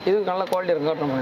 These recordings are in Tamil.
இது நல்ல குவாலிட்டி இருக்கும் காட்டுறோம்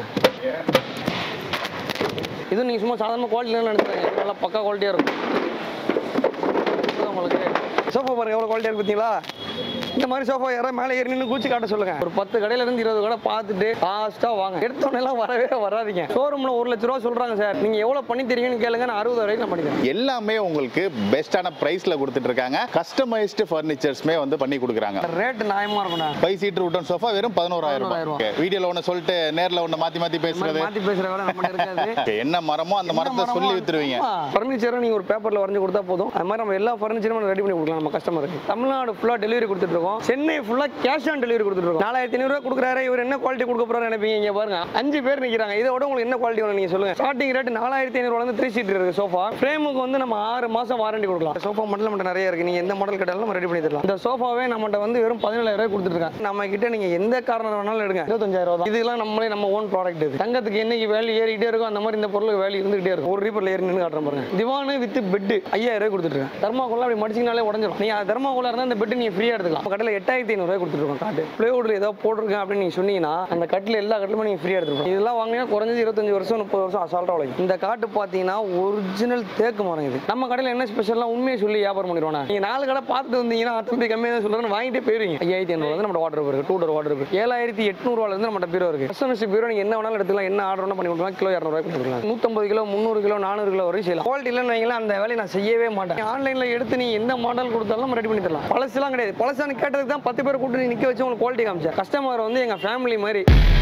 இது நீங்கள் சும்மா சாதாரண குவாலிட்டிலாம் நினைச்சுறாங்க இது நல்லா பக்கா குவாலிட்டியாக இருக்கும் இது உங்களுக்கு சோஃபா பாருங்க எவ்வளோ குவாலிட்டியாக இருக்கு பார்த்தீங்களா இந்த மாதிரி சோஃபா யாராவது மேலே ஏறி நின்று கூச்சி காட்ட சொல்லுங்க ஒரு பத்து கடையில இருந்து இருபது கடை பார்த்துட்டு ஃபாஸ்ட்டாக வாங்க எடுத்தோன்னே எல்லாம் வரவே வராதீங்க ஷோரூமில் ஒரு லட்ச ரூபா சொல்கிறாங்க சார் நீங்கள் எவ்வளோ பண்ணி தரீங்கன்னு கேளுங்க நான் அறுபது வரைக்கும் நான் பண்ணி தரேன் எல்லாமே உங்களுக்கு பெஸ்ட்டான ப்ரைஸில் கொடுத்துட்டு இருக்காங்க கஸ்டமைஸ்டு ஃபர்னிச்சர்ஸ்மே வந்து பண்ணி கொடுக்குறாங்க ரேட்டு நியாயமாக இருக்கும்ண்ணா ஃபைவ் சீட்டர் உட்டன் சோஃபா வெறும் பதினோராயிரம் பதினோராயிரம் ரூபாய் வீடியோல ஒன்று சொல்லிட்டு நேர்ல ஒன்று மாத்தி மாத்தி பேசுறது மாற்றி பேசுகிற வேலை நம்ம இருக்காது Okay, என்ன மரமோ அந்த மரத்தை சொல்லி வித்துருவீங்க ஃபர்னிச்சரும் நீங்க ஒரு பேப்பர்ல வரைஞ்சு கொடுத்தா போதும் அது மாதிரி நம்ம எல்லா ஃபர்னிச்சரும் ரெடி பண்ணி கொடுக்கலாம் நம்ம கஸ்டமருக்கு தமிழ்நாடு ஃபுல்லா டெலிவரி கொடுத்துட்டு இருக்கோம் சென்னை ஃபுல்லா கேஷ் ஆன் டெலிவரி கொடுத்துட்டு இருக்கோம் நாலாயிரத்தி ஐநூறு கொடுக்குறாரு இவர் என்ன குவாலிட்டி கொடுக்க போறாரு நினைப்பீங்க இங்க பாருங்க அஞ்சு பேர் நிக்கிறாங்க இதை விட உங்களுக்கு என்ன குவாலிட்டி வேணும் நீங்க சொல்லுங்க ஸ்டார்டிங் ரேட் நாலாயிரத்தி ஐநூறுல இருந்து த்ரீ சீட் இருக்கு சோஃபா ஃப்ரேமுக்கு வந்து நம்ம ஆறு மாசம் வாரண்டி கொடுக்கலாம் சோஃபா மாடல் நம்மகிட்ட நிறைய இருக்கு நீங்க எந்த மாடல் கேட்டாலும் நம்ம ரெடி பண்ணி தரலாம் இந்த சோஃபாவே நம்மகிட்ட வந்து வெறும் பதினேழாயிரம் ரூபாய் கொடுத்துட்டு இருக்காங்க நம்ம கிட்ட நீங்க எந்த காரணம் வேணாலும் எடுங்க இருபத்தஞ்சாயிரம் ரூபாய் தான். இதெல்லாம் நம்மளே நம்ம ஓன் ப்ராடக்ட் இது தங்கத்துக்கு என்னைக்கு வேல்யூ ஏறிக்கிட்டே இருக்கும் அந்த மாதிரி இந்த பொருளுக்கு வேல்யூ இருந்துகிட்டே இருக்கும் ஒரு ரீப்பர்ல ஏறி நின்று காட்டுறேன் பாருங்க திவானு வித் பெட் ஐயாயிரம் ரூபாய் கொடுத்துட்டு இருக்கேன் தர்மாக்கோல அப்படி மடிச்சிங்கனாலே உடஞ்சிடும் நீங்க தர்மாக்கோல இருந்தா அந்த பெட் நீங்க ஃப்ரீயா எடுத்துக்கலாம் நம்ம கடையில் எட்டாயிரத்தி ஐநூறு ரூபாய் கொடுத்துருக்கோம் காட்டு பிளேவுட்ல ஏதோ போட்டிருக்கேன் அப்படின்னு நீங்க சொன்னீங்கன்னா அந்த கட்டில் எல்லா கட்டிலுமே நீங்க ஃப்ரீயா எடுத்துக்கலாம் இதெல்லாம் வாங்கினா குறைஞ்சது இருபத்தஞ்சு வருஷம் முப்பது வருஷம் அசால்ட்டா உழைக்கும் இந்த காட்டு பார்த்தீங்கன்னா ஒரிஜினல் தேக்கு மரம் இது நம்ம கடையில் என்ன ஸ்பெஷல்லாம் உண்மையை சொல்லி வியாபாரம் பண்ணிடுவோம் நீங்க நாலு கடை பார்த்துட்டு வந்தீங்கன்னா தம்பி கம்மியாக சொல்றேன்னு வாங்கிட்டே போயிருவீங்க ஐயாயிரத்தி ஐநூறு வந்து நம்ம வாட்டர் இருக்கு டூ டோர் வாட்டர் இருக்கு ஏழாயிரத்தி எட்நூறுவால இருந்து நம்ம பீரோ இருக்கு கஸ்டமர்ஸ் பீரோ நீங்க என்ன வேணாலும் எடுத்துக்கலாம் என்ன ஆர்டர் வேணா பண்ணி கொடுக்கலாம் கிலோ இரநூறுவாய்க்கு கொடுக்கலாம் நூற்றம்பது கிலோ முந்நூறு கிலோ நானூறு கிலோ வரையும் செய்யலாம் குவாலிட்டி இல்லைன்னு வைங்களேன் அந்த வேலையை நான் செய்யவே மாட்டேன் ஆன்லைனில் எடுத்து நீ எந்த மாடல் கொடுத்தாலும் நம்ம ரெடி பண்ணி தரலாம் பழசுலாம் கிடையாது பழசான்னு கேட்டதுக்கு தான் பத்து பேர் கூட்டு நிற்க வச்சு உங்களுக்கு குவாலிட்டி காமிச்சேன் கஸ்டமர் வந்து எங்கள் ஃபேமிலி மாதிரி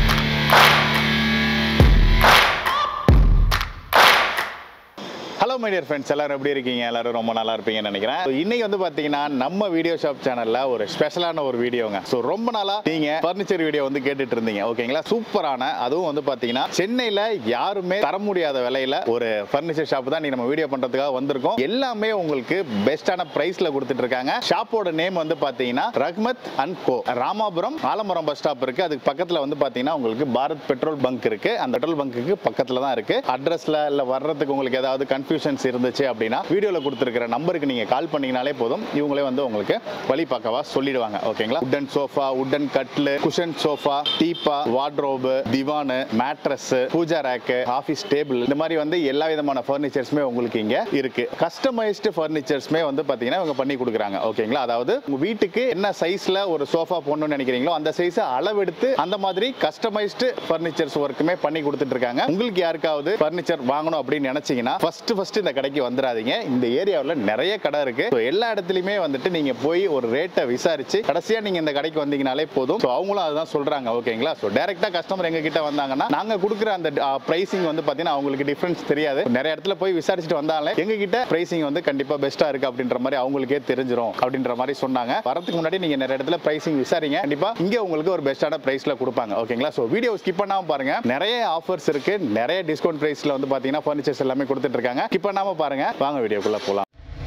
ஹலோ மை டியர் ஃப்ரெண்ட்ஸ் எல்லாரும் எப்படி இருக்கீங்க எல்லாரும் ரொம்ப நல்லா இருப்பீங்கன்னு நினைக்கிறேன் So, இன்னைக்கு வந்து பாத்தீங்கன்னா நம்ம வீடியோ ஷாப் சேனல்ல ஒரு ஸ்பெஷலான ஒரு வீடியோங்க ஸோ ரொம்ப நாளா நீங்க ஃபர்னிச்சர் வீடியோ வந்து கேட்டுட்டு இருந்தீங்க ஓகேங்களா சூப்பரான அதுவும் வந்து பாத்தீங்கன்னா சென்னையில யாருமே தர முடியாத விலையில ஒரு ஃபர்னிச்சர் ஷாப் தான் நீங்க நம்ம வீடியோ பண்றதுக்காக வந்திருக்கோம் எல்லாமே உங்களுக்கு பெஸ்டான பிரைஸ்ல கொடுத்துட்டு இருக்காங்க ஷாப்போட நேம் வந்து பாத்தீங்கன்னா ரஹ்மத் அண்ட் கோ ராமாபுரம் ஆலமரம் பஸ் ஸ்டாப் இருக்கு அதுக்கு பக்கத்துல வந்து பாத்தீங்கன்னா உங்களுக்கு பாரத் பெட்ரோல் பங்க் இருக்கு அந்த பெட்ரோல் பங்க்குக்கு பக்கத்துல தான் இருக்கு அட்ரஸ்ல இல்ல வர்றதுக்கு உங்களுக்கு ஏதாவது கன்ஃபியூஷன்ஸ் இருந்துச்சு அப்படின்னா வீடியோல கொடுத்துருக்கிற நம்பருக்கு நீங்க கால் பண்ணீங்கனாலே போதும் இவங்களே வந்து உங்களுக்கு வழி பார்க்கவா சொல்லிடுவாங்க ஓகேங்களா உட்டன் சோஃபா உட்டன் கட்லு குஷன் சோஃபா டீப்பா வார்ட்ரோபு திவானு mattress pooja rack office table இந்த மாதிரி வந்து எல்லா விதமான ஃபர்னிச்சர்ஸுமே உங்களுக்கு இங்க இருக்கு கஸ்டமைஸ்டு ஃபர்னிச்சர்ஸ்மே வந்து பாத்தீங்கன்னா இவங்க பண்ணி கொடுக்குறாங்க ஓகேங்களா அதாவது உங்க வீட்டுக்கு என்ன சைஸ்ல ஒரு சோஃபா போடணும்னு நினைக்கிறீங்களோ அந்த சைஸ் அளவெடுத்து அந்த மாதிரி கஸ்டமைஸ்டு ஃபர்னிச்சர்ஸ் ஒர்க்குமே பண்ணி கொடுத்துட்டு இருக்காங்க உங்களுக்கு யாருக்காவது ஃபர்னிச்சர் வாங்கணும் அப்படின்னு நினைச்சீங்கன்னா ஃபர்ஸ்ட் ஃபர்ஸ்ட் இந்த கடைக்கு வந்துடாதீங்க இந்த ஏரியாவில் நிறைய கடை இருக்கு So, எல்லா இடத்துலையுமே வந்துட்டு நீங்க போய் ஒரு ரேட்டை விசாரிச்சு கடைசியா நீங்க இந்த கடைக்கு வந்தீங்கனாலே போதும் So, அவங்களும் அதுதான் சொல்றாங்க ஓகேங்களா ஸோ டேரக்டா கஸ்டமர் எங்க கிட்ட வந்தாங்கன்னா நாங்க கொடுக்குற அந்த பிரைசிங் வந்து பாத்தீங்கன்னா அவங்களுக்கு டிஃபரன்ஸ் தெரியாது நிறைய இடத்துல போய் விசாரிச்சுட்டு வந்தாலே எங்க கிட்ட பிரைசிங் வந்து கண்டிப்பா பெஸ்டா இருக்கு அப்படின்ற மாதிரி அவங்களுக்கே தெரிஞ்சிரும் அப்படின்ற மாதிரி சொன்னாங்க வரதுக்கு முன்னாடி நீங்க நிறைய இடத்துல பிரைசிங் விசாரிங்க கண்டிப்பா இங்க உங்களுக்கு ஒரு பெஸ்டான பிரைஸ்ல கொடுப்பாங்க ஓகேங்களா ஸோ வீடியோ ஸ்கிப் பண்ணாம பாருங்க நிறைய ஆஃபர்ஸ் இருக்கு நிறைய டிஸ்கவுண்ட் பிரைஸ்ல வந்து பாத்தீங்கன்னா ஃபர்னிச்சர்ஸ் எல்லாமே கொடுத்துட்டு இருக்காங்க ஸ்கிப் பண்ணாம பாருங்க வாங்க வீடியோக்குள்ள போலாம்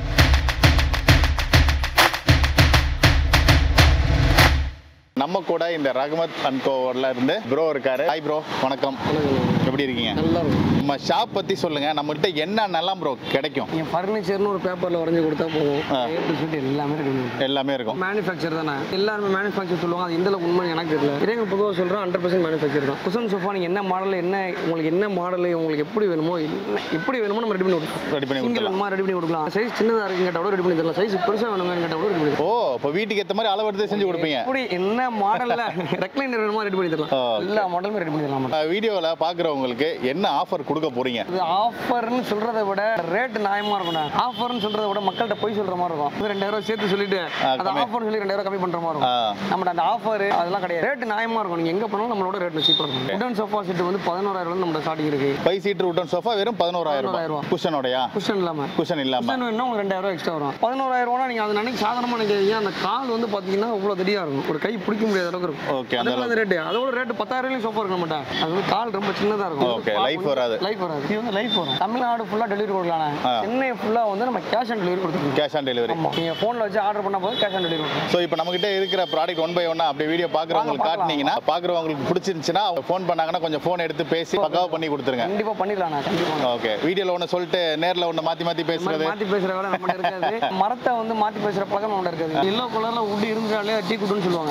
நம்ம கூட இந்த ரகமத் அண்ட் கோவர்ல இருந்து ப்ரோ இருக்காரு ஹாய் ப்ரோ வணக்கம் எப்படி இருக்கீங்க நல்லா இருக்கும் நம்ம ஷாப் பத்தி சொல்லுங்க நம்மகிட்ட என்ன நல்லா ப்ரோ கிடைக்கும் நீங்கள் ஃபர்னிச்சர்னு ஒரு பேப்பரில் வரைஞ்சி கொடுத்தா போதும் ஆ. ஏ டு Z எல்லாமே ரெடி பண்ணி எல்லாமே இருக்கும் மேனுஃபேக்சர் தானே எல்லாருமே மேனுஃபேக்சர் சொல்லுவாங்க அது எந்த அளவுக்கு உண்மை எனக்கு தெரியல இதே பொதுவாக சொல்கிறேன் ஹண்ட்ரட் பர்சன்ட் மேனுஃபேக்சர் தான் குஷன் சோஃபா நீங்கள் என்ன மாடல் என்ன உங்களுக்கு என்ன மாடல் உங்களுக்கு எப்படி வேணுமோ என்ன- எப்படி வேணுமோ நம்ம ரெடி பண்ணி கொடுக்கலாம் ரெடி பண்ணி சிங்கிள் கொடுத்துடலாம் வேணுமா ரெடி பண்ணி கொடுக்கலாம் சைஸ் சின்னதாக இருக்குன்னு கேட்டால் கூட ரெடி பண்ணி தரலாம் சைஸ் பெருசாக வேணுங்க கேட்டால் கூட ரெடி பண்ணி தரலாம் ஓ இப்போ வீட்டுக்கு ஏத்த மாதிரி அளவு எடுத்து செஞ்சு கொடுப்பீங்க எப்படி என்ன மாடல்ல ரெக்லைனர் வேணுமா ரெடி பண்ணி தரலாம் ஆ, okay. எல்லா மாடலுமே ரெடி பண்ணி தரலாம் வீடியோவில் பார்க்குறவங்களுக்கு என்ன ஆஃபர் கொடுக்க போறீங்க இது ஆஃபர்னு சொல்றதை விட ரேட் நியாயமா இருக்கும் ஆஃபர்னு சொல்றதை விட மக்கள்கிட்ட போய் சொல்ற மாதிரி இருக்கும் இது ரெண்டாயிரம் ரூபாய் சேர்த்து சொல்லிட்டு அது கம்மி. ஆஃபர்னு சொல்லி ரெண்டாயிரம் கம்மி பண்ற மாதிரி ஆ. இருக்கும் நம்மகிட்ட அந்த ஆஃபர் அதெல்லாம் கிடையாது ரேட் நியாயமா இருக்கும் நீங்க எங்க போனாலும் நம்மளோட ரேட் சீப்பாக இருக்கும் உடன் சோஃபா செட் வந்து பதினோராயிரம் வந்து நம்ம ஸ்டார்டிங் இருக்கு ஃபைவ் சீட்டர் உட்டன் சோஃபா வெறும் பதினோராயிரம் ரூபாய் 11,000 குஷனோடயா குஷன் இல்லாம குஷன் இல்லாம குஷன் வேணும்னா உங்களுக்கு ரெண்டாயிரம் ரூபாய் எக்ஸ்ட்ரா வரும் பதினோராயிரம் ரூபா நீங்க அது நினைக்க சாதாரணமா நினைக்கிறீங்க அந்த கால் வந்து பாத்தீங்கன்னா அவ்வளவு திடீரா இருக்கும் ஒரு கை பிடிக்க முடியாத அளவுக்கு இருக்கும் ஓகே அந்த அதுக்கு அந்த ரேட்டு அதோட ரேட்டு பத்தாயிரம் சோஃபா இருக்க மாட்டேன் அது வந்து கால் ரொம்ப சின்னதா இருக்கும் Okay, life வராது. லைஃப் வராது இது வந்து லைஃப் வரும் தமிழ்நாடு ஃபுல்லா டெலிவரி கொடுக்கலாம் ஆ. சென்னை ஃபுல்லா வந்து நம்ம கேஷ் ஆன் டெலிவரி கொடுத்துருக்கோம் கேஷ் ஆன் டெலிவரி ஆமா நீங்க போன்ல வச்சு ஆர்டர் பண்ணா போதும் கேஷ் ஆன் டெலிவரி கொடுத்துருக்கோம் ஸோ இப்போ நம்மகிட்ட இருக்கிற ப்ராடக்ட் ஒன் பை ஒன்னா அப்படி வீடியோ பார்க்குறவங்களுக்கு பார்க்கலாம். காட்டினீங்கன்னா பார்க்குறவங்களுக்கு பிடிச்சிருந்துச்சுன்னா அவங்க ஃபோன் பண்ணாங்கன்னா கொஞ்சம் ஃபோன் எடுத்து பேசி பக்காவாக பண்ணி கொடுத்துருங்க கண்டிப்பா பண்ணிடலாம் நான் கண்டிப்பா ஓகே வீடியோவில் ஒன்று சொல்லிட்டு நேரில் ஒன்று மாற்றி மாற்றி இந்த மாதிரி பேசுறது மாத்தி பேசுற வேலை நம்ம இருக்காது மரத்தை வந்து மாத்தி பேசுற பழக்கம் நம்ம இருக்காது எல்லோ கலர்ல உட் இருந்தாலே டீ குட்டுன்னு சொல்லுவாங்க நம்ம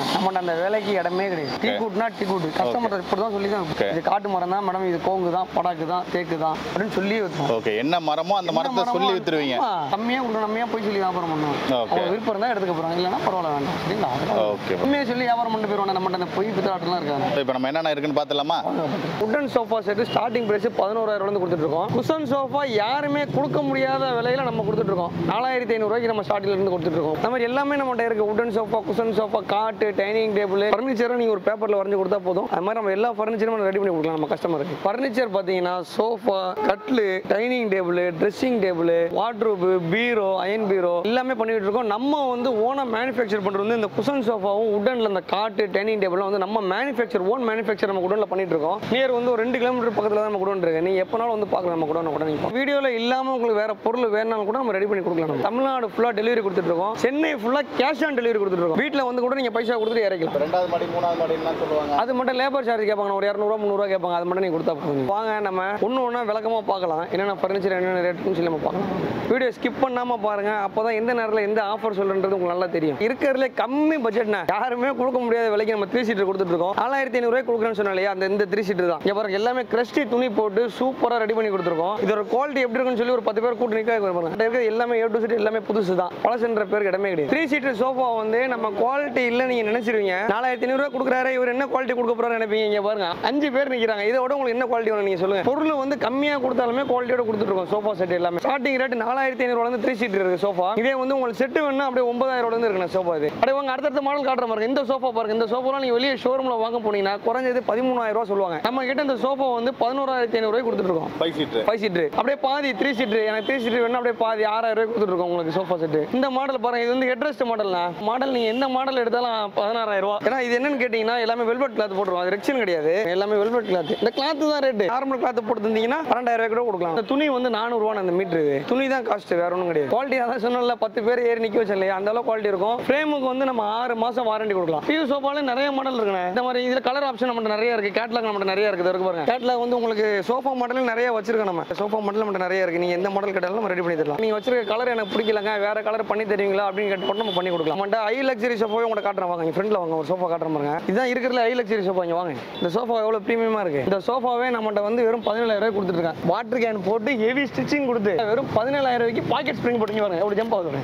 அந்த வேலைக்கு இடமே கிடையாது டீ கூட்னா டீ கூட்டு கஸ்டமர் இப்படி தான் சொல்லி தான் Okay. இது காட்டு மரம் தான் மேடம் இது கோங்கு தான் படாக்கு தான் தேக்கு தான் அப்படின்னு சொல்லி வைப்போம் ஓகே என்ன மரமோ அந்த மரத்தை சொல்லி வித்துருவீங்க ஆமா. கம்மியா கொடுக்கணும் கம்மியா போய் சொல்லி வியாபாரம் பண்ணுவோம் Okay. அவங்க விருப்பம் இருந்தா எடுத்துக்க போறாங்க இல்லைன்னா பரவாயில்ல வேண்டாம் சரிங்களா அதெல்லாம் ஓகே கம்மியா சொல்லி வியாபாரம் பண்ணிட்டு போயிருவாங்க நம்ம அந்த பொய் பித்தாட்டெல்லாம் இருக்காங்க இப்போ நம்ம என்னென்ன இருக்குன்னு பார்த்துலாமா wooden sofa set starting price பதினோராயிரம் இருந்து கொடுத்துட்டு இருக்கோம் குஷன் சோஃபா யாருமே கொடுக்க முடியாத விலையில நம்ம கொடுத்துட்டு இருக்கோம் நாலாயிரத்தி ஐநூறுரூவாய்க்கு நம்ம ஸ்டார்டிங்ல இருந்து கொடுத்துட்டு இருக்கோம் இந்த மாதிரி எல்லாமே நம்மகிட்ட இருக்கு உட்டன் சோஃபா குஷன் சோஃபா காட்டு டைனிங் டேபிள் ஃபர்னிச்சரும் நீங்க ஒரு பேப்பர்ல வரைஞ்சு கொடுத்தா போதும் அது மாதிரி நம்ம எல்லா ஃபர்னிச்சரும் ரெடி பண்ணி கொடுக்கலாம் நம்ம கஸ்டமருக்கு ஃபர்னிச்சர் பார்த்தீங்கன்னா சோஃபா கட்லு dining table dressing table wardrobe பீரோ அயன் பீரோ எல்லாமே பண்ணிட்டு இருக்கோம் நம்ம வந்து ஓனா மேனுஃபேக்சர் பண்றது வந்து இந்த குஷன் சோஃபாவும் உடன்ல அந்த காட்டு டைனிங் டேபிளும் வந்து நம்ம மேனுஃபேக்சர் ஓன் மேனுஃபேக்சர் நம்ம குடோன்ல பண்ணிட்டு இருக்கோம் நியர் வந்து ஒரு ரெண்டு கிலோமீட்டர் பக்கத்துல தான் நம்ம குடோன் இருக்கு நீங்க எப்பனாலும் வந்து பார்க்கலாம் நம்ம குடோன் கூட நீங்க வீடியோல இல்லாம உங்களுக்கு வேற பொருள் வேணாலும் கூட நம்ம ரெடி பண்ணி கொடுக்கலாம் நம்ம. தமிழ்நாடு ஃபுல்லா டெலிவரி கொடுத்துட்டு இருக்கோம் சென்னை ஃபுல்லா கேஷ் ஆன் டெலிவரி கொடுத்துட்டு இருக்கோம் வீட்ல வந்து கூட நீங்க பைசா கொடுத்துட்டு இறக்கலாம் ரெண்டாவது மாடி மூணாவது மாடிலாம் சொல்லுவாங்க அது மட்டும் லேபர் சார்ஜ் கேட்பாங்க ஒரு இரநூறுவா முந்நூறுவா கேட்பாங்க அது மட்டும் நீங்க கொடுத்தா போதும் வாங்க நம்ம ஒன்று ஒன்றா விளக்கமா பார்க்கலாம் என்னென்ன ஃபர்னிச்சர் என்னென்ன ரேட்டுன்னு சொல்லி நம்ம பார்க்கலாம் வீடியோ ஸ்கிப் பண்ணாம பாருங்க அப்பதான் எந்த நேரத்தில் எந்த ஆஃபர் சொல்றன்றது உங்களுக்கு நல்லா தெரியும் இருக்கிறதுல கம்மி பட்ஜெட்னா யாருமே கொடுக்க முடியாத விலைக்கு நம்ம த்ரீ சீட்டர் கொடுத்துட்டு இருக்கோம் நாலாயிரத்தி ஐநூறுவாய் கொடுக்குறேன்னு சொன்னா இல்லையா அந்த இந்த த்ரீ சீட்டர் தான் இங்க பாருங்க எல்லாமே கிரஸ்டி துணி போட்டு சூப்பரா ரெடி பண்ணி கொடுத்துருக்கோம் இதோட குவாலிட்டி எப்படி இருக்குன்னு சொல்லி ஒரு பத்து பேர் கூட்டு நிற்க பாருங்க இந்த இருக்கிறது எல்லாமே ஏ டு சீட் எல்லாமே புதுசு தான் பழசுன்ற பேருக்கு இடமே கிடையாது த்ரீ சீட்டர் சோஃபா வந்து நம்ம குவாலிட்டி இல்ல நீங்க நினைச்சிருவீங்க நாலாயிரத்தி ஐநூறுவா கொடுக்குறாரு இவர் என்ன குவாலிட்டி கொடுக்க போறாரு நினைப்பீங்க இங்க பாருங்க அஞ்சு பேர் நிக்கிறாங்க இதோட உங்களுக்கு என்ன குவாலிட்டி வேணும் நீங்க சொல்லுங்க பொருள் வந்து கம்மியா கொடுத்தாலுமே குவாலிட்டியோட கொடுத்துட்டு இருக்கோம் சோஃபா செட் எல்லாமே ஸ்டார்டிங் ரேட் நாலாயிரத்தி ஐநூறுவா வந்து த்ரீ சீட் இருக்கு சோஃபா இதே வந்து உங்களுக்கு செட்டு வேணும்னா அப்படியே ஒன்பதாயிரம் இருந்து இருக்கு சோஃபா இது அப்படியே வாங்க அடுத்தடுத்த மாடல் காட்டுற பாருங்க இந்த சோஃபா பாருங்க இந்த சோஃபாலாம் நீங்க வெளியே ஷோரூம்ல வாங்க போனீங்கன்னா குறைஞ்சது பதிமூணாயிரம் ரூபா சொல்லுவாங்க நம்ம கிட்ட இந்த சோஃபா வந்து பதினோராயிரத்தி ஐநூறு ரூபாய் கொடுத்துட்டு இருக்கோம் ஃபைவ் சீட்ரு ஃபைவ் சீட்ரு அப்படியே பாதி த்ரீ சீட்ரு எனக்கு த்ரீ சீட்ரு வேணும் அப்படியே பாதி ஆறாயிரம் ரூபாய் கொடுத்துருக்கோம் உங்களுக்கு சோஃபா செட்டு இந்த மாடல் பாருங்க இது வந்து ஹெட்ரெஸ்ட் மாடல்னா மாடல் நீங்க எந்த மாடல் எடுத்தாலும் பதினாறாயிரம் ரூபா ஏன்னா இது என்னன்னு கேட்டீங்கன்னா எல்லாமே வெல்வெட் கிளாத் போட்டுருவோம் அது ரெக்ஷன் கிடையாது எல்லாமே வெல்வெட் கிளாத் இந்த கிளாத் தான் ரேட்டு நார்மல் கிளாத் போட்டு தந்தீங்கன்னா பன்னெண்டாயிரம் ரூபாய் கூட கொடுக்கலாம் இந்த துணி வந்து நானூறுவா அந்த மீட்டர் இது துணி தான் காஸ்ட் வேற ஒன்றும் கிடையாது குவாலிட்டி அதான் சொன்னல பத்து பேர் ஏறி நிக்க வச்சேன் இல்லையா அந்த அளவு குவாலிட்டி இருக்கும் ஃப்ரேமுக்கு வந்து நம்ம ஆறு மாசம் வாரண்டி கொடுக்கலாம் பியூ சோஃபால நிறைய மாடல் இருக்குண்ணே இந்த மாதிரி இதுல கலர் ஆப்ஷன் நம்மகிட்ட நிறைய இருக்கு கேட்லாக் நம்மகிட்ட நிறைய இருக்குது இருக்கு பாருங்க கேட்லாக் வந்து உங்களுக்கு சோஃபா மாடல் நிறைய வச்சிருக்கோம் நம்ம சோஃபா மாடல் நம்மகிட்ட நிறைய இருக்கு நீங்க எந்த மாடல் கேட்டாலும் நம்ம ரெடி பண்ணி தரலாம் நீங்க வச்சிருக்க கலர் எனக்கு பிடிக்கலங்க வேற கலர் பண்ணி தருவீங்களா அப்படின்னு கேட்டு கூட நம்ம பண்ணி கொடுக்கலாம் நம்மகிட்ட ஐ லக்ஸரி சோஃபாவே உங்களை காட்டுறேன் வாங்க ஃப்ரெண்ட்ல வாங்க ஒரு சோஃபா காட்டுறேன் பாருங்க இதான் இருக்கிறதுல ஐ லக்ஸரி சோஃபா இங்க வாங்க இந்த சோஃபா எவ்வளவு ப்ரீமியமா இருக்கு இந்த சோஃபாவே நம்மகிட்ட வந்து வெறும் பதினேழாயிரம் ரூபாய் கொடுத்துட்டு இருக்கேன் வாட்டர் கேன் போட்டு ஹெவி ஸ்டிச்சிங் கொடுத்து வெறும் பதினேழாயிரம் ரூபாய்க்கு பாக்கெட் ஸ்ப்ரிங் போட்டு பாருங்க எப்படி ஜம்ப் ஆகுது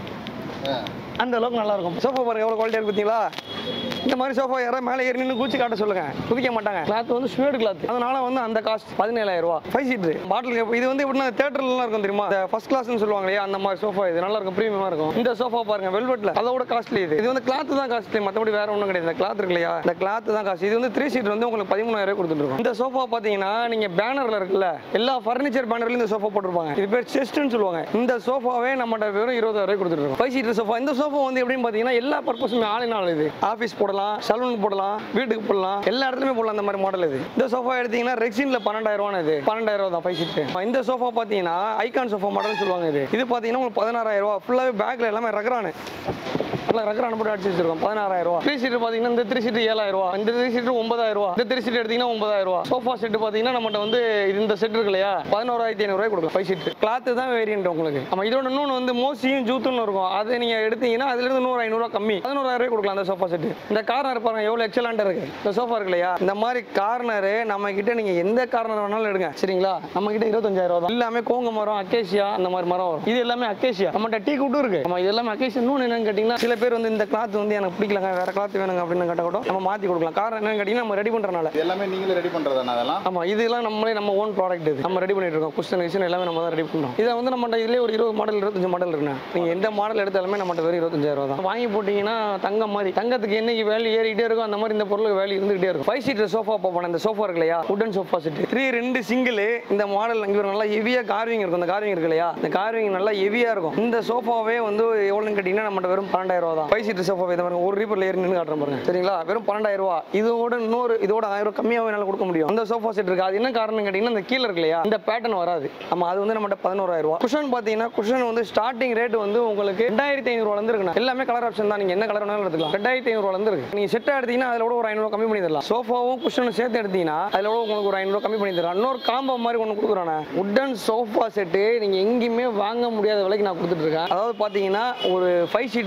அந்த அளவுக்கு நல்லா இருக்கும் சோஃபா பாருங்க எவ்வளவு குவாலிட்டியா இருக்கு பார்த்தீங்களா இந்த மாதிரி சோஃபா யாராவது மேலே ஏறி நின்று கூச்சி காட்ட சொல்லுங்க குதிக்க மாட்டாங்க கிளாத் வந்து ஸ்வேடு கிளாத் அதனால வந்து அந்த காஸ்ட் பதினேழாயிரம் ரூபா ஃபைவ் சீட்ரு பாட்டில் இது வந்து எப்படின்னா தேட்டர்லாம் இருக்கும் தெரியுமா இந்த ஃபர்ஸ்ட் கிளாஸ்னு சொல்லுவாங்க இல்லையா அந்த மாதிரி சோஃபா இது நல்லா இருக்கும் ப்ரீமியமா இருக்கும் இந்த சோஃபா பாருங்க வெல்வெட்ல அதோட காஸ்ட்லி இது இது வந்து கிளாத் தான் காஸ்ட்லி மற்றபடி வேற ஒன்றும் கிடையாது இந்த கிளாத் இருக்கு இல்லையா இந்த கிளாத் தான் காஸ்ட் இது வந்து த்ரீ சீட் வந்து உங்களுக்கு பதிமூணாயிரம் ரூபாய் கொடுத்துட்டு இருக்கும் இந்த சோஃபா பார்த்தீங்கன்னா நீங்க பேனர்ல இருக்குல்ல எல்லா ஃபர்னிச்சர் பேனர்லயும் இந்த சோஃபா போட்டிருப்பாங்க இது பேர் செஸ்ட்னு சொல்லுவாங்க இந்த சோஃபாவே நம்மகிட்ட வெறும் இருபதாயிரம் ரூபாய் கொடுத்துட்டு இருக்கோம் ஃபைவ் சீட்டர் சோஃபா இந்த சோஃபா வந்து எப்படின்னு பார்த்தீங்கன்னா எல்லா பர்பஸுமே ஆளின் ஆள் இது ஆஃபீஸ் போடலாம் சலூன் போடலாம் வீட்டுக்கு போடலாம் எல்லா இடத்துலயுமே போடலாம் அந்த மாதிரி மாடல் இது இந்த சோஃபா எடுத்தீங்கன்னா ரெக்ஸின்ல பன்னெண்டாயிரம் ரூபா இது பன்னெண்டாயிரம் ரூபா தான் ஃபைவ் சீட் இந்த சோஃபா பார்த்தீங்கன்னா ஐகான் சோஃபா மாடல் சொல்லுவாங்க இது இது பார்த்தீங்கன்னா உங்களுக்கு பதினாறாயிரம் ரூபா ஃபுல்லாகவே பேக்ல எல்லாமே ரகரானு நல்லா ரகரான போட்டு அடிச்சு வச்சிருக்கோம் பதினாறாயிரம் ரூபா த்ரீ சீட் பார்த்தீங்கன்னா இந்த த்ரீ சீட் ஏழாயிரம் ரூபா இந்த த்ரீ சீட் ஒன்பதாயிரம் ரூபா இந்த த்ரீ சீட் எடுத்தீங்கன்னா ஒன்பதாயிரம் ரூபா சோஃபா செட் பார்த்தீங்கன்னா நம்மகிட்ட வந்து இது இந்த செட் இருக்கு இல்லையா பதினோராயிரத்தி ஐநூறு ரூபாய் கொடுக்கலாம் ஃபைவ் சீட் கிளாத் தான் வேரியன்ட் உங்களுக்கு நம்ம இதோட இன்னொன்று வந்து மோசியும் ஜூத்துன்னு இருக்கும் அதை நீங்க எடுத்தீங்கன்னா அதுல இருந்து நூறு ஐநூறுவா கம்மி பதினோராயிரம் ரூபாய் கொடுக்கலாம் அந்த சோஃபா செட் இந்த கார்னர் பாருங்க எவ்வளவு எக்ஸலண்டா இருக்கு இந்த சோஃபா இருக்கு இல்லையா இந்த மாதிரி கார்னர் நம்ம கிட்ட நீங்க எந்த கார்னர் வேணாலும் எடுங்க சரிங்களா நம்ம கிட்ட இருபத்தஞ்சாயிரம் ரூபா தான் எல்லாமே கோங்க மரம் அக்கேசியா அந்த மாதிரி மரம் வரும் இது எல்லாமே அக்கேசியா நம்மகிட்ட டீ கூட்டும் இருக்கு நம்ம இது எல்லாமே அக்கேசியா இன்னொன்று என்னன்னு கேட்டீங்கன்னா சில பேர் வந்து இந்த கிளாத் வந்து எனக்கு பிடிக்கலங்க வேற கிளாத் வேணுங்க அப்படின்னு கேட்ட கூட நம்ம மாத்தி கொடுக்கலாம் காரணம் என்னன்னு கேட்டீங்கன்னா நம்ம ரெடி பண்றனால இது எல்லாமே நீங்களே ரெடி பண்றதானே அதெல்லாம் ஆமா இதெல்லாம் நம்மளே நம்ம ஓன் ப்ராடக்ட் இது நம்ம ரெடி பண்ணிட்டு இருக்கோம் குஷன் கிஷன் எல்லாமே நம்ம தான் ரெடி பண்றோம் இதை வந்து நம்ம இதுலேயே ஒரு இருபது மாடல் இருபத்தஞ்சு மாடல் இருக்குண்ணே நீங்க எந்த மாடல் எடுத்தாலுமே நம்மகிட்ட வெறும் இருபத்தஞ்சாயிரம் ரூபா தான் வாங்கி போட்டீங்கன்னா தங்கம் மாதிரி தங்கத்துக்கு என்னைக்கு வேல்யூ ஏறிக்கிட்டே இருக்கும் அந்த மாதிரி இந்த பொருளுக்கு வேல்யூ இருந்துகிட்டே இருக்கும் ஃபைவ் சீட்டர் சோஃபா போன இந்த சோஃபா இருக்கு இல்லையா உடன் சோஃபா செட் த்ரீ ரெண்டு சிங்கிள் இந்த மாடல் இங்கே நல்லா ஹெவியா கார்விங் இருக்கும் இந்த கார்விங் இருக்கு இல்லையா இந்த கார்விங் நல்லா ஹெவியா இருக்கும் இந்த சோஃபாவே வந்து எவ்வளோன்னு கேட்டீங்கன்னா நம்மகிட்ட வெறும் பன்னெண்டாயிரம் ரூபா தான் ஃபைவ் சீட்டர் சோஃபா இதை பாருங்க ஒரு ரீப்பர்ல ஏறி நின்று காட்டுறேன் பாருங்க சரிங்களா வெறும் பன்னெண்டாயிரம் ரூபா இதோட இன்னொரு இதோட ஆயிரம் ரூபாய் கம்மியாகவே என்னால் கொடுக்க முடியும் அந்த சோஃபா செட் இருக்கு அது என்ன காரணம் கேட்டீங்கன்னா இந்த கீழே இருக்கு இல்லையா இந்த பேட்டர்ன் வராது நம்ம அது வந்து நம்மகிட்ட பதினோராயிரம் ரூபா குஷன் பார்த்தீங்கன்னா குஷன் வந்து ஸ்டார்டிங் ரேட் வந்து உங்களுக்கு ரெண்டாயிரத்தி ஐநூறுவா இருந்து இருக்குண்ணா எல்லாமே கலர் ஆப்ஷன் தான் நீங்க என்ன கலர் வேணாலும் எடுத்துக்கலாம் ரெண்டாயிரத்தி ஐநூறுவா இருந்து இருக்கு நீங்க செட் எடுத்தீங்கன்னா அதில் கூட ஒரு ஐநூறு கம்மி பண்ணி தரலாம் சோஃபாவும் குஷனும் சேர்த்து எடுத்தீங்கன்னா அதில் கூட உங்களுக்கு ஒரு ஐநூறு கம்மி பண்ணி தரலாம் இன்னொரு காம்போ மாதிரி ஒன்று கொடுக்குறானே உட்டன் சோஃபா செட்டு நீங்க எங்கேயுமே வாங்க முடியாத விலைக்கு நான் கொடுத்துட்டு இருக்கேன் அதாவது பார்த்தீங்கன்னா ஒரு five seater sofa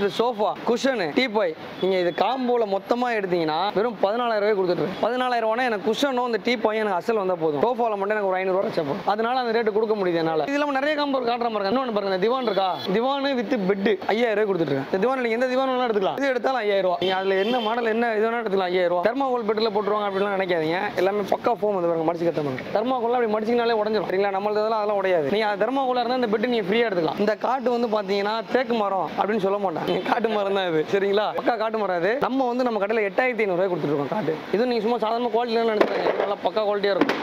sofa cushion teapoy நீங்கள் இது காம்போல மொத்தமாக எடுத்தீங்கன்னா வெறும் பதினாலாயிரம் ரூபாய் கொடுத்துட்டு பதினாலாயிரம் ரூபாய் எனக்கு குஷனும் இந்த டீபாயும் எனக்கு அசல் வந்தால் போதும் சோஃபாவில் மட்டும் எனக்கு ஒரு ஐநூறுரூவா வச்சப்போ அதனால அந்த ரேட்டு கொடுக்க முடியுது என்னால் இது இல்லாமல் நிறைய காம்போ காட்டுற பாருங்க இன்னொன்று பாருங்க இந்த திவான் இருக்கா திவானு வித் பெட் ஐயாயிரம் ரூபாய் கொடுத்துருக்கேன் இந்த திவான் நீங்கள் எந்த திவான் வேணாலும் எடுத்துக்கலாம் இது எடுத்தாலும் ஐயாயிரம் ரூபா நீங்கள் அதில் என்ன மாடல் என்ன இது வேணாலும் எடுத்துக்கலாம் ஐயாயிரம் ரூபா தெர்மாகோல் பெட்டில் போட்டுருவாங்க அப்படிலாம் நினைக்காதீங்க எல்லாமே பக்கா ஃபோம் வந்து பாருங்க மடிச்சு கட்ட மாதிரி தெர்மாகோல் அப்படி மடிச்சிங்கனாலே உடஞ்சிரும் சரிங்களா நம்மளது இதெல்லாம் அதெல்லாம் உடையாது நீங்கள் தெர்மாகோலாக இருந்தால் இந்த பெட்டு நீங்கள் ஃப்ரீயாக எடுத்துக்கலாம் இந்த காட்டு வந்து பார்த்தீங்கன்னா தேக்கு மரம் அப்படின்னு சொல்ல மாட்டாங்க நீங்க காட்டு மரம் தான் இது சரிங்களா பக்கா காட்டு மரம் இது நம்ம வந்து நம்ம கடையில் எட்டாயிரத்தி ஐநூறுரூவா கொடுத்துருக்கோம் காட்டு இது நீங்கள் சும்மா சாதாரண குவாலிட்டிலாம் நினைச்சாங்க நல்லா பக்கா குவாலிட்டியாக இருக்கும்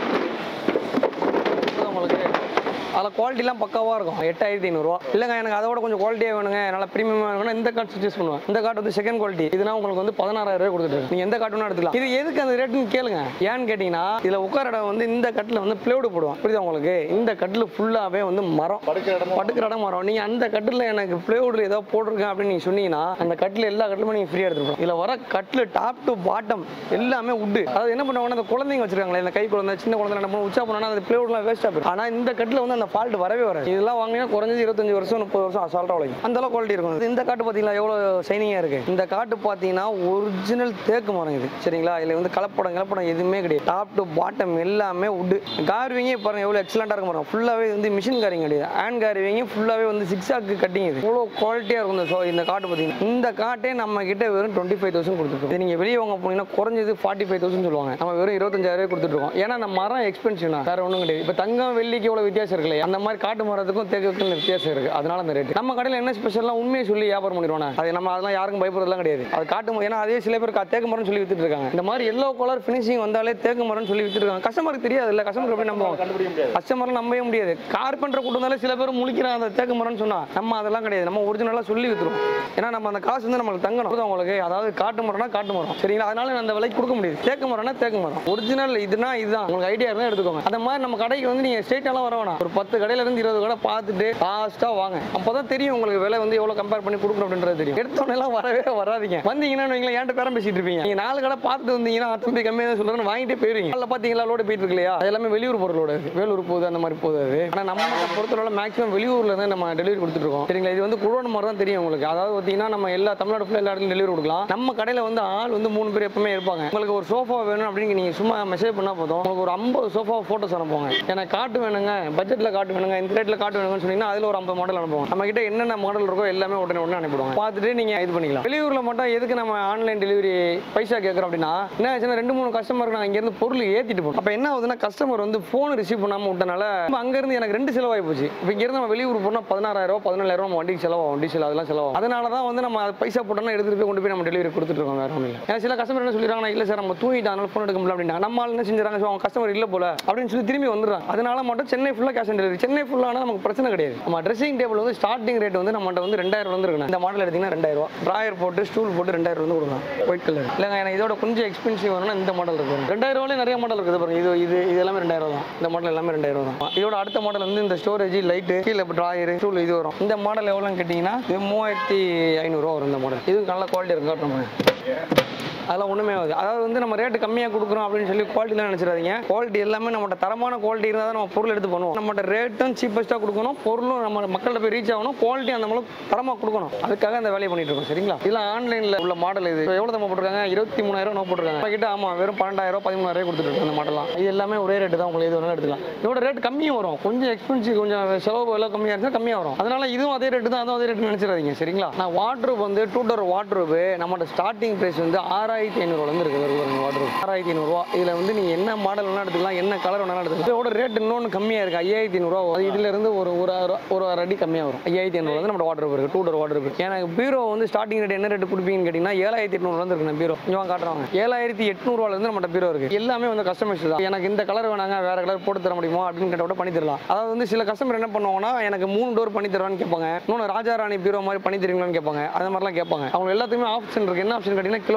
இது உங்களுக்கு அதில் குவாலிட்டிலாம் பக்காவாக இருக்கும் எட்டாயிரத்தி ஐநூறுரூவா இல்லைங்க எனக்கு அதோட கொஞ்சம் குவாலிட்டியாக வேணுங்க நல்லா ப்ரீமியமாக வேணும்னா இந்த கார்டு சூஸ் பண்ணுவேன் இந்த கார்டு வந்து செகண்ட் குவாலிட்டி இதுனா உங்களுக்கு வந்து பதினாறாயிரம் ரூபாய் கொடுத்துட்டு நீங்கள் எந்த கார்டு வேணா எடுத்துக்கலாம் இது எதுக்கு அந்த ரேட்டுன்னு கேளுங்க ஏன்னு கேட்டிங்கன்னா இதில் உட்கார இடம் வந்து இந்த கட்டில் வந்து பிளேடு போடுவோம் புரியுதா உங்களுக்கு இந்த கட்டில் ஃபுல்லாகவே வந்து மரம் படுக்கிற இடம் படுக்கிற இடம் மரம் நீங்கள் அந்த கட்டில் எனக்கு பிளேவுடில் ஏதோ போட்டிருக்கேன் அப்படின்னு நீங்கள் சொன்னீங்கன்னா அந்த கட்டில் எல்லா கட்டிலுமே நீங்கள் ஃப்ரீயாக எடுத்துக்கலாம் இதில் வர கட்டில் டாப் டு பாட்டம் எல்லாமே உட்டு அதாவது என்ன பண்ணுவாங்கன்னா அந்த குழந்தைங்க வச்சிருக்காங்களே இந்த கை குழந்தை சின்ன குழந்தை என்ன பண்ணுவோம் உச்சா பண்ணா அந்த பிளேவுட்லாம் வேஸ்ட்டாக போயிடும் ஆனால் இந்த கட்டில் வந்து அந்த ஃபால்ட் வரவே வராது இதெல்லாம் வாங்கினா குறைஞ்சது இருபத்தஞ்சு வருஷம் முப்பது வருஷம் அசால்ட்டாக உழைக்கும் அந்த அளவு குவாலிட்டி இருக்கும் இந்த காட்டு பார்த்தீங்களா எவ்வளோ ஷைனிங்காக இருக்கு இந்த காட்டு பார்த்தீங்கன்னா ஒரிஜினல் தேக்கு மரம் இது சரிங்களா இதில் வந்து கலப்படம் கலப்படம் எதுவுமே கிடையாது டாப் டு பாட்டம் எல்லாமே உட்டு கார்விங்கே பாருங்க எவ்வளோ எக்ஸலண்ட்டாக இருக்கும் பாருங்க ஃபுல்லாகவே வந்து மிஷின் காரிங் கிடையாது ஹேண்ட் கார்விங்க ஃபுல்லாகவே வந்து சிக்ஸ் ஆக்கு கட்டிங் இது இவ்வளோ குவாலிட்டியாக இருக்கும் இந்த so- இந்த காட்டு பார்த்தீங்கன்னா இந்த காட்டே நம்ம கிட்ட வெறும் டுவெண்ட்டி ஃபைவ் தௌசண்ட் கொடுத்துருக்கோம் இது நீங்கள் வெளியே வாங்க போனீங்கன்னா குறைஞ்சது ஃபார்ட்டி ஃபைவ் தௌசண்ட் சொல்லுவாங்க நம்ம வெறும் இருபத்தஞ்சாயிரம் கொடுத்துருக்கோம் ஏன்னா அந்த மரம் எக்ஸ்பென்சிவ் வேற ஒன்றும் கிடையாது இப்போ தங்கம் வெள்ளிக்கு எவ்வளோ வித்தியாசம் இருக்குல்ல அந்த மாதிரி காட்டு மரத்துக்கும் தேக்குக்கும் வித்தியாசம் இருக்கு அதனால அந்த ரேட் நம்ம கடையில் என்ன ஸ்பெஷல்லாம் உண்மையை சொல்லி வியாபாரம் பண்ணிடுவாங்க அது நம்ம அதெல்லாம் யாருக்கும் பயப்படுறதுலாம் கிடையாது அது காட்டு மரம் ஏன்னா அதே சில பேர் கா- தேக்கு மரம் சொல்லி வித்துட்டு இருக்காங்க இந்த மாதிரி எல்லோ கலர் ஃபினிஷிங் வந்தாலே தேக்கு மரம் சொல்லி வித்துட்டு இருக்காங்க கஸ்டமருக்கு தெரியாது இல்லை கஸ்டமர் எப்படி நம்புவாங்க கண்டுபிடிக்க முடியாது கஸ்டமர்லாம் நம்பவே முடியாது கார்பெண்டர் கூட்டு வந்தாலே சில பேர் முழிக்கிறாங்க அந்த தேக்கு மரம்னு சொன்னா நம்ம அதெல்லாம் கிடையாது நம்ம ஒரிஜினலாக சொல்லி வித்துரும் ஏன்னா நம்ம அந்த காசு வந்து நம்மளுக்கு தங்கணும் புரியுதா உங்களுக்கு அதாவது காட்டு மரம்னா காட்டு மரம் சரிங்களா அதனால நான் அந்த விலைக்கு கொடுக்க முடியாது தேக்கு மரம்னா தேக்கு மரம் ஒரிஜினல் இதுனா இதுதான் உங்களுக்கு ஐடியா இருந்தால் எடுத்துக்கோங்க அந்த மாதிரி நம்ம கடைக்கு வந்து நீங்க ஸ்ட்ரெயிட்டாலாம் வர வேணாம் ஒரு பத்து கடையில இருந்து இருபது கடை பார்த்துட்டு லாஸ்ட்டாக வாங்க அப்பதான் தெரியும் உங்களுக்கு விலை வந்து எவ்வளோ கம்பேர் பண்ணி கொடுக்கணும் அப்படின்றது தெரியும் எடுத்தோன்னே எல்லாம் வரவே வராதீங்க வந்தீங்கன்னா நீங்களே ஏன்ட்ட பேரம் பேசிட்டு இருப்பீங்க நீங்க நாலு கடை பார்த்துட்டு வந்தீங்கன்னா தம்பி கம்மியாக தான் சொல்றேன்னு வாங்கிட்டே போயிருவீங்க அதில் பார்த்தீங்களா லோடு போயிட்டு இருக்கு இல்லையா அது எல்லாமே வெளியூர் பொருளோட இருக்கு. வேலூர் போகுது அந்த மாதிரி போகுது அது ஆனால் நம்ம பொறுத்தவரை மேக்ஸிமம் வெளியூர்ல இருந்து நம்ம டெலிவரி கொடுத்துட்டு இருக்கோம் சரிங்களா இது வந்து குடோன் மாதிரி தான் தெரியும் உங்களுக்கு அதாவது பார்த்தீங்கன்னா நம்ம எல்லா தமிழ்நாடு ஃபுல்லாக எல்லா இடத்துலையும் டெலிவரி கொடுக்கலாம் நம்ம கடையில் வந்து ஆள் வந்து மூணு பேர் எப்பவுமே இருப்பாங்க உங்களுக்கு ஒரு சோஃபா வேணும் அப்படின்னு நீங்கள் சும்மா மெசேஜ் பண்ணால் போதும் உங்களுக்கு ஒரு ஐம்பது சோஃபா ஃபோட்டோஸ் அனுப்புவாங்க எனக்கு காட்டு வேணுங்க பட்ஜெட்டில் காட்டு வேணுங்க இந்த ரேட்டில் காட்டு வேணுங்கன்னு சொன்னீங்கன்னா அதில் ஒரு ஐம்பது மாடல் அனுப்புவோம் நம்ம கிட்ட என்னென்ன மாடல் இருக்கோ எல்லாமே உடனே உடனே அனுப்பிடுவாங்க பார்த்துட்டு நீங்கள் இது பண்ணிக்கலாம் வெளியூரில் மட்டும் எதுக்கு நம்ம ஆன்லைன் டெலிவரி பைசா கேட்குறோம் அப்படின்னா என்ன ஆச்சுன்னா ரெண்டு மூணு கஸ்டமருக்கு நான் இங்கேருந்து பொருள் ஏற்றிட்டு போகணும் அப்போ என்ன ஆகுதுன்னா கஸ்டமர் வந்து ஃபோன் ரிசீவ் பண்ணாமல் விட்டனால நம்ம அங்கேருந்து எனக்கு ரெண்டு செலவாகி போச்சு இப்போ இங்கேருந்து நம்ம வெளியூர் போனால் பதினாறாயிரம் பதினேழாயிரம் நம்ம வண்டிக்கு செலவாகும் டீசல் அதெல்லாம் செலவாகும் அதனால தான் வந்து நம்ம அது பைசா போட்டோம்னா எடுத்துட்டு போய் கொண்டு போய் நம்ம டெலிவரி கொடுத்துட்டு இருக்கோம் வேற ஒன்றும் இல்லை ஏன்னா சில கஸ்டமர் என்ன சொல்லிடுறாங்க இல்லை சார் நம்ம தூங்கிட்டு அதனால ஃபோன் எடுக்க முடியல அப்படின்னா நம்ம ஆள் என்ன செஞ்சுறாங்க ஸோ அவங்க கஸ்டமர் இல்லை போல அப்படின்னு சொல்லி திரும்பி வந்துடுறாங்க அதனால மட்டும் சென்னை ஃபுல்லாக கேஷ் ஆன் டெலிவரி சென்னை ஃபுல்லானா நமக்கு பிரச்சனை கிடையாது நம்ம ட்ரெஸ்ஸிங் டேபிள் வந்து ஸ்டார்டிங் ரேட் வந்து நம்மகிட்ட வந்து ரெண்டாயிரம் வந்து இருக்கணும் இந்த மாடல் எடுத்தீங்கன்னா ரெண்டாயிரம் ரூபா ட்ராயர் போட்டு ஸ்டூல் போட்டு ரெண்டாயிரம் வந்து கொடுக்கலாம் ஒயிட் கலர் இல்லைங்க எனக்கு இதோட கொஞ்சம் எக்ஸ்பென்சிவ் வேணும்னா இந்த மாடல் இருக்கு ரெண்டாயிரம் ரூபாயிலே நிறைய மாடல் இருக்குது பாருங்க இது இது இது எல்லாமே ரெண்டாயிரம் ரூபா தான் இந்த மாடல் எல்லாமே ரெண்டாயிரம் ரூபா தான் இதோட அடுத்த மாடல் வந்து இந்த ஸ்டோரேஜ் லைட்டு கீழே ட்ராயர் ஸ்டூல் இது வரும் இந்த மாடல் எவ்வளோன்னு கேட்டிங்கன்னா இது மூவாயிரத்தி ஐநூறுரூவா வரும் இந்த மாடல் இது நல்ல குவாலிட்டி இருக்கும் காட்டுறோம் அதெல்லாம் ஒன்றுமே ஆகுது அதாவது வந்து நம்ம ரேட்டு கம்மியாக கொடுக்குறோம் அப்படின்னு சொல்லி குவாலிட்டிலாம் நினச்சிடாதீங்க குவாலிட்டி எல்லாமே நம்மகிட்ட தரமான குவாலிட்டி இருந்தால் தான் நம்ம பொருள் எடுத்து பண்ணுவோம் நம்மகிட்ட ரேட்டும் சீப்பஸ்ட்டாக கொடுக்கணும் பொருளும் நம்ம மக்கள்கிட்ட போய் ரீச் ஆகணும் குவாலிட்டி அந்த அளவுக்கு தரமாக கொடுக்கணும் அதுக்காக இந்த வேலையை பண்ணிட்டு இருக்கோம் சரிங்களா இதெல்லாம் ஆன்லைனில் உள்ள மாடல் இது இப்போ எவ்வளோ நம்ம போட்டிருக்காங்க இருபத்தி மூணாயிரம் நம்ம போட்டிருக்காங்க நம்ம கிட்ட ஆமாம் வெறும் பன்னெண்டாயிரம் பதிமூணாயிரம் கொடுத்துட்டு இருக்கோம் இந்த மாடலாம் இது எல்லாமே ஒரே ரேட்டு தான் உங்களுக்கு எது வேணாலும் எடுத்துக்கலாம் இதோட ரேட் கம்மியும் வரும் கொஞ்சம் எக்ஸ்பென்சிவ் கொஞ்சம் செலவு எல்லாம் கம்மியாக இருந்தால் கம்மியாக வரும் அதனால இதுவும் அதே ரேட்டு தான் அதுவும் அதே ரேட்டு நினச்சிடாதீங்க சரிங்களா நான் வாட்ரூப் வந்து டூ டோர் வாட்ரூப் நம்மளோட ஸ்டார்டிங் ப்ரைஸ் வந்து ஆறாயிரத்தி ஐநூறுலேருந்து இருக்குது வருவாங்க வாட்ரூப் ஆறாயிரத்தி ஐநூறுரூவா இதில் வந்து நீங்கள் என்ன மாடல் வேணால் எடுத்துக்கலாம் என்ன கலர் வேணாலும் எடுத்துக்கலாம் இதோட ரேட் இன்னொன்று கம்மியாக இருக்குது ஐயாயிரத்தி ஐநூறுரூவா வரும் இதுல இருந்து ஒரு ஒரு ஆறு- ஒரு ஆறு அடி கம்மியாக வரும் ஐயாயிரத்தி ஐநூறுவா வந்து நம்ம வாட்ரூப் இருக்குது டூ டோர் வாட்ரூப் எனக்கு பீரோ வந்து ஸ்டார்டிங் ரேட் என்ன ரேட் கொடுப்பீங்கன்னு கேட்டிங்கன்னா ஏழாயிரத்தி எட்நூறுலேருந்து இருக்கு பீரோ இவன் காட்டுறாங்க ஏழாயிரத்தி எட்நூறுவாலேருந்து நம்மகிட்ட பீரோ இருக்குது எல்லாமே வந்து கஸ்டமைஸ் தான் எனக்கு இந்த கலர் வேணாங்க வேற கலர் போட்டு தர முடியுமா அப்படின்னு கேட்ட பண்ணி தரலாம் அதாவது வந்து சில கஸ்டமர் என்ன பண்ணுவாங்கன்னா எனக்கு மூணு டோர் பண்ணி தருவான்னு கேட்பாங்க இன்னொன்று ராஜா ராணி பீரோ மாதிரி பண்ணி தருவீங்களான்னு கேட்பாங்க அந்த மாதிரிலாம் கேட்பாங்க அவங்க எல்லாத்துக்குமே ஆப்ஷன் இருக்கு என்ன ஆப்ஷன் கேட்டிங்கன்னா கிலோ இரநூறுவா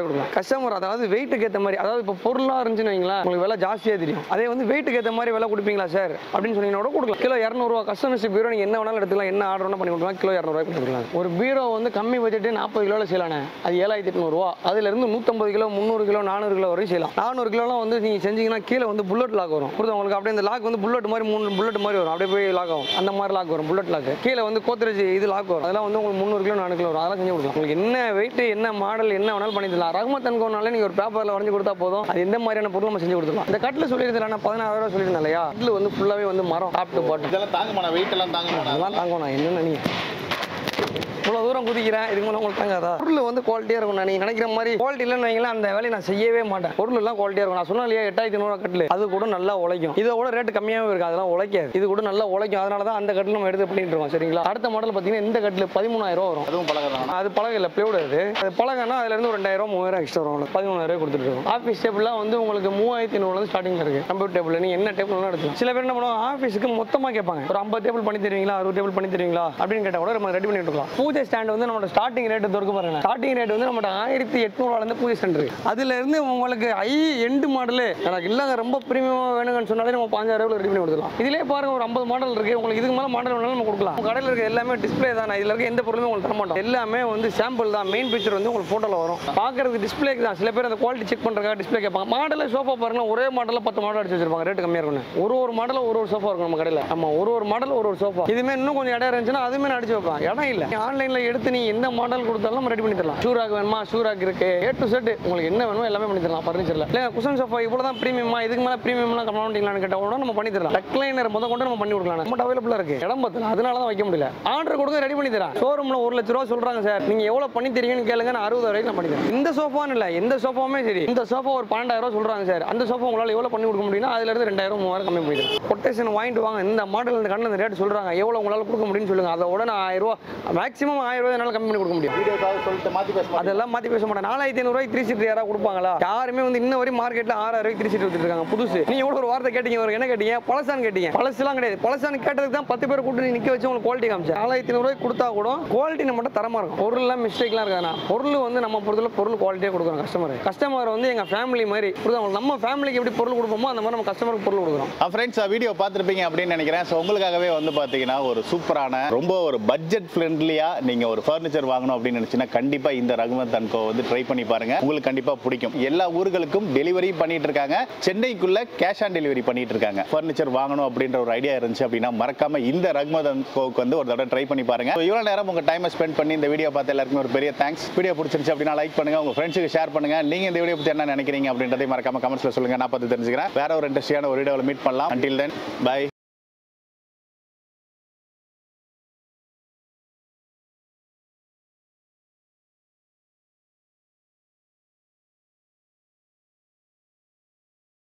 கொடுக்கலாம் கஸ்டமர் அதாவது வெயிட்டுக்கு ஏற்ற மாதிரி அதாவது இப்போ பொருளாக இருந்துச்சுன்னு வைங்களேன் உங்களுக்கு விலை ஜாஸ்தியாக தெரியும் அதே வந்து வெயிட்டுக்கு ஏற்ற மாதிரி விலை கொடுப்பீங்களா சார் அப்படின்னு சொன்னீங்கன்னா கூட கொடுக்கலாம் கிலோ இரநூறுவா கஸ்டமர்ஸ் பீரோ நீங்கள் என்ன வேணாலும் எடுத்துக்கலாம் என்ன ஆர்டர் வேணால் பண்ணி கொடுக்கலாம் கிலோ இரநூறுவாய்க்கு கொடுக்கலாம் ஒரு பீரோ வந்து கம்மி பட்ஜெட்டு நாற்பது கிலோவில் செய்யலானே அது ஏழாயிரத்தி எட்நூறுவா அதுலேருந்து நூற்றம்பது கிலோ முந்நூறு கிலோ நானூறு கிலோ வரையும் செய்யலாம் நானூறு கிலோலாம் வந்து நீங்கள் செஞ்சீங்கன்னா கீழே வந்து புல்லட் லாக் வரும் புரியுது உங்களுக்கு அப்படியே இந்த லாக் வந்து புல்லட் மாதிரி மூணு புல்லட் மாதிரி வரும் அப்படியே போய் லாக் ஆகும் அந்த மாதிரி லாக் வரும் புல்லட் லாக் கீழே வந்து கோத்ரேஜ் இது லாக் வரும் அதெல்லாம் வந்து உங்களுக்கு முந்நூறு கிலோ நானூறு கிலோ வரும் அதெல்லாம் செஞ்சு கொடுக்கலாம் உங்களுக்கு என்ன வெயிட் என்ன மாடல் என்ன வேணாலும் பண்ணி தரலாம் ரகுமத் அன்கோனாலே நீங்கள் ஒரு பேப்பரில் வரைஞ்சு கொடுத்தா போதும் அது எந்த மாதிரியான பொருள் நம்ம செஞ்சு கொடுத்துக்கலாம் இந்த கட்டில் சொல்லியிருந்தேன் நான் பதினாயிரம் ரூபா சொல்லியிருந்தேன் இல்லையா கட்டில் வந்து ஃபுல்லாகவே வந்து மரம் டாப் டு பாட்டம் இதெல்லாம் தாங்குமாண்ணா வெயிட் எல்லாம் தாங்குமாண்ணா அதெல்லாம் தாங்கணும் என்னன்னு நீங்க இவ்வளோ தூரம் குதிக்கிறேன் இதுக்கு மேலே உங்களுக்கு தாங்காதா பொருள் வந்து குவாலிட்டியாக இருக்கும் நான் நீங்கள் நினைக்கிற மாதிரி குவாலிட்டி இல்லைன்னு வைங்களேன் அந்த வேலையை நான் செய்யவே மாட்டேன் பொருள் எல்லாம் குவாலிட்டியாக இருக்கும் நான் சொன்னேன் இல்லையா எட்டாயிரத்தி நூறுவா கட்டில் அது கூட நல்லா உழைக்கும் இதை கூட ரேட்டு கம்மியாகவே இருக்கு அதெல்லாம் உழைக்காது இது கூட நல்லா உழைக்கும் அதனால தான் அந்த கட்டில் நம்ம எடுத்து பண்ணிட்டு இருக்கோம் சரிங்களா அடுத்த மாடல் பார்த்தீங்கன்னா இந்த கட்டில் பதிமூணாயிரம் ரூபா வரும் அதுவும் பழகம் அது பழக இல்லை பிளேவுட் அது அது பழகனா அதுல இருந்து ஒரு ரெண்டாயிரம் மூவாயிரம் எக்ஸ்ட்ரா வரும் உங்களுக்கு பதிமூணாயிரம் ரூபாய் கொடுத்துட்டு இருக்கோம் ஆஃபீஸ் டேபிள்லாம் வந்து உங்களுக்கு மூவாயிரத்தி ஐநூறுலேருந்து ஸ்டார்டிங்ல இருக்கு கம்ப்யூட்டர் டேபிள் நீ என்ன டேபிள் வேணாலும் எடுக்கலாம் சில பேர் என்ன பண்ணுவாங்க ஆஃபீஸுக்கு மொத்தமாக கேட்பாங்க ஒரு ஐம்பது டேபிள் பண்ணி தருவீங்களா அறுபது டேபிள் பண்ணி தருவீங்களா அப்படின்னு கேட்டால் கூட நம்ம ரெடி பண்ணி கொடுக்கலாம் பூஜை ஸ்டாண்ட் வந்து நம்மளோட ஸ்டார்டிங் ரேட் இருக்கு பாருங்க ஸ்டார்டிங் ரேட் வந்து நம்மளோட ஆயிரத்தி எட்நூறுவாலேருந்து பூஜை ஸ்டாண்ட் இருக்கு அதுல இருந்து உங்களுக்கு ஐ எண்டு மாடலு எனக்கு இல்லைங்க ரொம்ப ப்ரீமியமாக வேணுங்கன்னு சொன்னாலே நம்ம பாஞ்சாயிரம் ரெடி பண்ணி கொடுக்கலாம் இதுலேயே பாருங்க ஒரு ஐம்பது மாடல் இருக்கு உங்களுக்கு இதுக்கு மேலே மாடல் வேணாலும் நம்ம கொடுக்கலாம் உங்க கடையில் இருக்க எல்லாமே டிஸ்ப்ளே தான் இதுல இருக்க எந்த பொருளுமே உங்களுக்கு தர மாட்டோம் எல்லாமே வந்து சாம்பிள் தான் மெயின் பிக்சர் வந்து உங்களுக்கு ஃபோட்டோவில் வரும் பார்க்கறதுக்கு டிஸ்ப்ளேக்கு தான் சில பேர் அந்த குவாலிட்டி செக் பண்ணுறதுக்காக டிஸ்ப்ளே கேட்பாங்க மாடலில் சோஃபா பாருங்க ஒரே மாடலில் பத்து மாடல் அடிச்சு வச்சிருப்பாங்க ரேட் கம்மியாக இருக்கும் ஒரு ஒரு மாடலில் ஒரு ஒரு சோஃபா இருக்கும் நம்ம கடையில் ஆமா ஒரு ஒரு மாடல் ஒரு ஒரு சோஃபா இதுமே இன்னும் கொஞ்சம் இடம் இருந்துச்சுன்னா அதுமே நான் அடிச்சு வைப்பேன் இடம் இல்லை ஆன்லைனில் எடுத்து நீ எந்த மாடல் கொடுத்தாலும் நம்ம ரெடி பண்ணி தரலாம் ஷூராக் வேணுமா ஷூராக் இருக்கு ஏ டு செட் உங்களுக்கு என்ன வேணுமோ எல்லாமே பண்ணி தரலாம் ஃபர்னிச்சரில் இல்லை குஷன் சோஃபா இவ்வளோ தான் ப்ரீமியமா இதுக்கு மேலே ப்ரீமியம்லாம் கம்மி பண்ணிங்களான்னு கேட்டால் கூட நம்ம பண்ணி தரலாம் ரெக்லைனர் முத கொண்டு நம்ம பண்ணி கொடுக்கலாம் நம்ம அவைலபிளாக இருக்கு இடம் பத்தல அதனால தான் வைக்க முடியல ஆர்டர் கொடுங்க ரெடி பண்ணி தரேன் ஷோரூமில் ஒரு லட்ச ரூபா சொல்றாங்க சார் நீங்க எவ்வளோ பண்ணி தரீங்கன்னு கேளுங்க நான் அறுபது வரைக்கும் நான் பண்ணி தரேன் இந்த சோஃபான்னு இல்லை எந்த சோஃபாவுமே சரி இந்த சோஃபா ஒரு பன்னெண்டாயிரம் ரூபா சொல்றாங்க சார் அந்த சோஃபா உங்களால் எவ்வளோ பண்ணி கொடுக்க முடியும்னா அதுல இருந்து ரெண்டாயிரம் மூவாயிரம் கம்மி பண்ணி தரேன் கொட்டேஷன் வாங்கிட்டு வாங்க இந்த மாடல் இந்த கண்ணு இந்த ரேட் சொல்றாங்க எவ்வளோ உங்களால் கொடுக்க முடியும்னு சொல்லுங்க அதை உடனே ஆயிரம் ரூபா மேக்ஸிமம் ஆயிரம் ரூபாய் என்னால் கம்மி பண்ணி கொடுக்க முடியும் வீடியோக்காக சொல்லிட்டு மாற்றி பேச மாட்டேன் அதெல்லாம் மாத்தி பேச மாட்டேன் நாலாயிரத்தி ஐநூறுவாய்க்கு த்ரீ சீட் யாராவது கொடுப்பாங்களா யாருமே வந்து இன்ன வரையும் மார்க்கெட்ல ஆறாயிரம் ரூபாய்க்கு த்ரீ சீட் வித்துட்டு இருக்காங்க புதுசு நீங்க எவ்வளவு ஒரு வார்த்தை கேட்டீங்க ஒரு என்ன கேட்டீங்க பழசான்னு கேட்டீங்க பழசுலாம் கிடையாது பழசான்னு கேட்டதுக்கு தான் பத்து பேர் கூட்டி நிக்க வச்சு உங்களுக்கு குவாலிட்டி காமிச்சேன் நாலாயிரத்தி ஐநூறுவாய்க்கு கொடுத்தா கூட குவாலிட்டி நம்ம தரமா இருக்கும் பொருள்லாம் மிஸ்டேக்லாம் இருக்காதுண்ணா பொருள் வந்து நம்ம பொறுத்தல பொருள் குவாலிட்டியாக கொடுக்குறோம் கஸ்டமர் கஸ்டமர் வந்து எங்க ஃபேமிலி மாதிரி புரியுதா உங்களுக்கு நம்ம ஃபேமிலிக்கு எப்படி பொருள் கொடுப்போமோ அந்த மாதிரி நம்ம கஸ்டமருக்கு பொருள் கொடுக்குறோம் ஃப்ரெண்ட்ஸ் வீடியோ பார்த்துருப்பீங்க அப்படின்னு நினைக்கிறேன் ஸோ உங்களுக்காகவே வந்து பார்த்தீங்கன்னா ஒரு சூப்பரான ரொம்ப ஒரு பட்ஜெட் ஃப்ரெண்ட்லியாக நீங்கள் ஒரு ஃபர்னிச்சர் வாங்கணும் அப்படின்னு நினச்சிங்கன்னா கண்டிப்பாக இந்த ரகுமத் அன்கோ வந்து ட்ரை பண்ணி பாருங்க உங்களுக்கு கண்டிப்பாக பிடிக்கும் எல்லா ஊர்களுக்கும் டெலிவரி பண்ணிட்டு இருக்காங்க சென்னைக்குள்ள கேஷ் ஆன் டெலிவரி பண்ணிட்டு இருக்காங்க ஃபர்னிச்சர் வாங்கணும் அப்படின்ற ஒரு ஐடியா இருந்துச்சு அப்படின்னா மறக்காம இந்த ரகுமத் அன்கோக்கு வந்து ஒரு தடவை ட்ரை பண்ணி பாருங்க So, இவ்வளவு நேரம் உங்க டைமை ஸ்பெண்ட் பண்ணி இந்த வீடியோ பார்த்த எல்லாருக்கும் ஒரு பெரிய தேங்க்ஸ் வீடியோ பிடிச்சிருந்துச்சு அப்படின்னா லைக் பண்ணுங்க உங்க ஃப்ரெண்ட்ஸுக்கு ஷேர் பண்ணுங்க நீங்க இந்த வீடியோ பத்தி என்ன நினைக்கிறீங்க அப்படின்றதை மறக்காம கமெண்ட்ஸ்ல சொல்லுங்க நான் பார்த்து தெரிஞ்சுக்கிறேன் வேற ஒரு இன்ட்ரெஸ்டியான ஒரு வீடியோவில் மீட் பண்ணலாம் until then bye